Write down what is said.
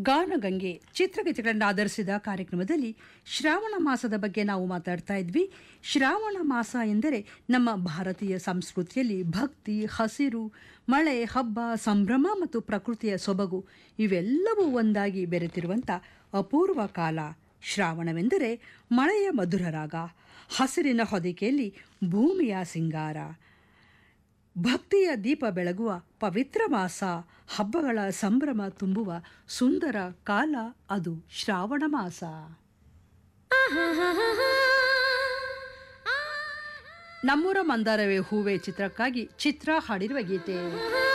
ಗಾನಗಂಗೆ ಚಿತ್ರಗೀತೆಗಳನ್ನು ಆಧರಿಸಿದ ಕಾರ್ಯಕ್ರಮದಲ್ಲಿ ಶ್ರಾವಣ ಮಾಸದ ಬಗ್ಗೆ ನಾವು ಮಾತಾಡ್ತಾ ಇದ್ವಿ ಶ್ರಾವಣ ಮಾಸ ಎಂದರೆ ನಮ್ಮ ಭಾರತೀಯ ಸಂಸ್ಕೃತಿಯಲ್ಲಿ ಭಕ್ತಿ ಹಸಿರು ಮಳೆ ಹಬ್ಬ ಸಂಭ್ರಮ ಮತ್ತು ಪ್ರಕೃತಿಯ ಸೊಬಗು ಇವೆಲ್ಲವೂ ಒಂದಾಗಿ ಬೆರೆತಿರುವಂಥ ಅಪೂರ್ವ ಕಾಲ ಶ್ರಾವಣವೆಂದರೆ ಮಳೆಯ ಮಧುರ ರಾಗ ಹಸಿರಿನ ಹೊದಿಕೆಯಲ್ಲಿ ಭೂಮಿಯ ಸಿಂಗಾರ ಭಕ್ತಿಯ ದೀಪ ಬೆಳಗುವ ಪವಿತ್ರ ಮಾಸ ಹಬ್ಬಗಳ ಸಂಭ್ರಮ ತುಂಬುವ ಸುಂದರ ಕಾಲ ಅದು ಶ್ರಾವಣ ಮಾಸ ನಮ್ಮೂರ ಮಂದಾರವೇ ಹೂವೆ ಚಿತ್ರಕ್ಕಾಗಿ ಚಿತ್ರ ಹಾಡಿರುವ ಗೀತೆ